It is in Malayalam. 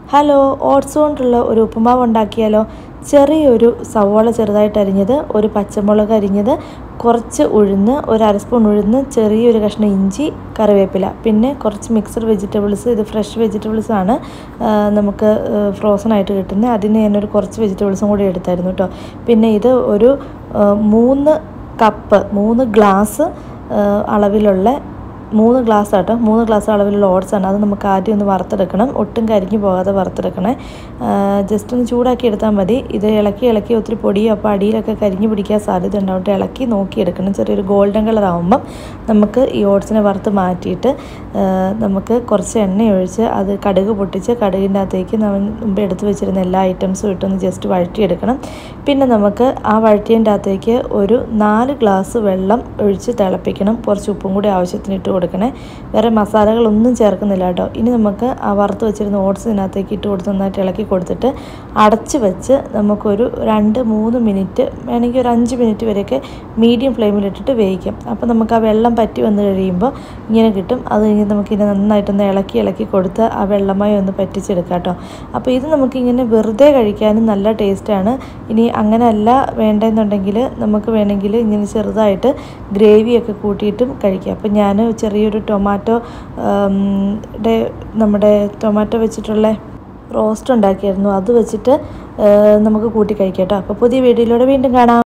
ഹലോ ഓട്സ് കൊണ്ടുള്ള ഒരു ഉപ്പുമാവ് ഉണ്ടാക്കിയാലോ ചെറിയൊരു സവോള ചെറുതായിട്ട് അരിഞ്ഞത് ഒരു പച്ചമുളക് അരിഞ്ഞത് കുറച്ച് ഉഴുന്ന് ഒരു അര സ്പൂൺ ഉഴുന്ന് ചെറിയൊരു കഷ്ണം ഇഞ്ചി കറിവേപ്പില പിന്നെ കുറച്ച് മിക്സഡ് വെജിറ്റബിൾസ് ഇത് ഫ്രഷ് വെജിറ്റബിൾസ് ആണ് ആ, നമുക്ക് ഫ്രോസൺ ആയിട്ട് കിട്ടുന്നത് അതിന് ഞാനൊരു കുറച്ച് വെജിറ്റബിൾസും കൂടി എടുത്തായിരുന്നു കേട്ടോ പിന്നെ ഇത് ഒരു ആ, മൂന്ന് കപ്പ് മൂന്ന് ഗ്ലാസ് അളവിലുള്ള മൂന്ന് ഗ്ലാസ് ആട്ടോ മൂന്ന് ഗ്ലാസ് അളവിലുള്ള ഓട്സ് ആണ് അത് നമുക്ക് ആദ്യം ഒന്ന് വറുത്തെടുക്കണം ഒട്ടും കരിഞ്ഞു പോകാതെ വറുത്തെടുക്കണേ ജസ്റ്റ് ഒന്ന് ചൂടാക്കി എടുത്താൽ മതി ഇത് ഇളക്കി ഇളക്കി ഒത്തിരി പൊടിയോ അപ്പോൾ അടിയിലൊക്കെ കരിഞ്ഞു പിടിക്കാൻ സാധ്യത ഉണ്ടാവും ഇളക്കി നോക്കിയെടുക്കണം ചെറിയൊരു ഗോൾഡൻ കളർ ആകുമ്പം നമുക്ക് ഈ ഓട്സിനെ വറുത്ത് മാറ്റിയിട്ട് ആ, നമുക്ക് കുറച്ച് എണ്ണ ഒഴിച്ച് അത് കടുക് പൊട്ടിച്ച് കടുകിൻ്റെ അകത്തേക്ക് നമ്മൾ മുമ്പ് എടുത്ത് വെച്ചിരുന്ന എല്ലാ ഐറ്റംസും ഇട്ടൊന്ന് ജസ്റ്റ് വഴറ്റിയെടുക്കണം പിന്നെ നമുക്ക് ആ വഴറ്റിയതിൻ്റെ അകത്തേക്ക് ഒരു നാല് ഗ്ലാസ് വെള്ളം ഒഴിച്ച് തിളപ്പിക്കണം കുറച്ച് ഉപ്പും കൂടി ആവശ്യത്തിന് ഇട്ട് കൊടുക്കണേ വേറെ മസാലകളൊന്നും ചേർക്കുന്നില്ല കേട്ടോ ഇനി നമുക്ക് ആ വറുത്ത് വെച്ചിരുന്ന ഓട്സ് ഇതിനകത്തേക്ക് ഇട്ട് കൊടുത്ത് നന്നായിട്ട് ഇളക്കി കൊടുത്തിട്ട് അടച്ച് വെച്ച് നമുക്കൊരു രണ്ട് മൂന്ന് മിനിറ്റ് വേണമെങ്കിൽ ഒരു അഞ്ച് മിനിറ്റ് വരെയൊക്കെ മീഡിയം ഫ്ലെയിമിലിട്ടിട്ട് വേവിക്കാം അപ്പോൾ നമുക്ക് ആ വെള്ളം പറ്റി വന്ന് കഴിയുമ്പോൾ ഇങ്ങനെ കിട്ടും അത് കഴിഞ്ഞ് നമുക്കിങ്ങനെ നന്നായിട്ടൊന്ന് ഇളക്കി ഇളക്കി കൊടുത്ത് ആ വെള്ളമായി ഒന്ന് പറ്റിച്ചെടുക്കാം കേട്ടോ അപ്പോൾ ഇത് നമുക്കിങ്ങനെ വെറുതെ കഴിക്കാനും നല്ല ടേസ്റ്റാണ് ഇനി അങ്ങനെയല്ല വേണ്ടെന്നുണ്ടെങ്കിൽ നമുക്ക് വേണമെങ്കിൽ ഇങ്ങനെ ചെറുതായിട്ട് ഗ്രേവിയൊക്കെ കൂട്ടിയിട്ടും കഴിക്കാം അപ്പോൾ ഞാൻ ചെറിയൊരു ടൊമാറ്റോ ആം, ടെ നമ്മുടെ ടൊമാറ്റോ വെച്ചിട്ടുള്ള റോസ്റ്റ് ഉണ്ടാക്കിയായിരുന്നു അത് വെച്ചിട്ട് ആ, നമുക്ക് കൂട്ടി കഴിക്കാം കേട്ടോ അപ്പോൾ പുതിയ വീഡിയോയിലൂടെ വീണ്ടും കാണാം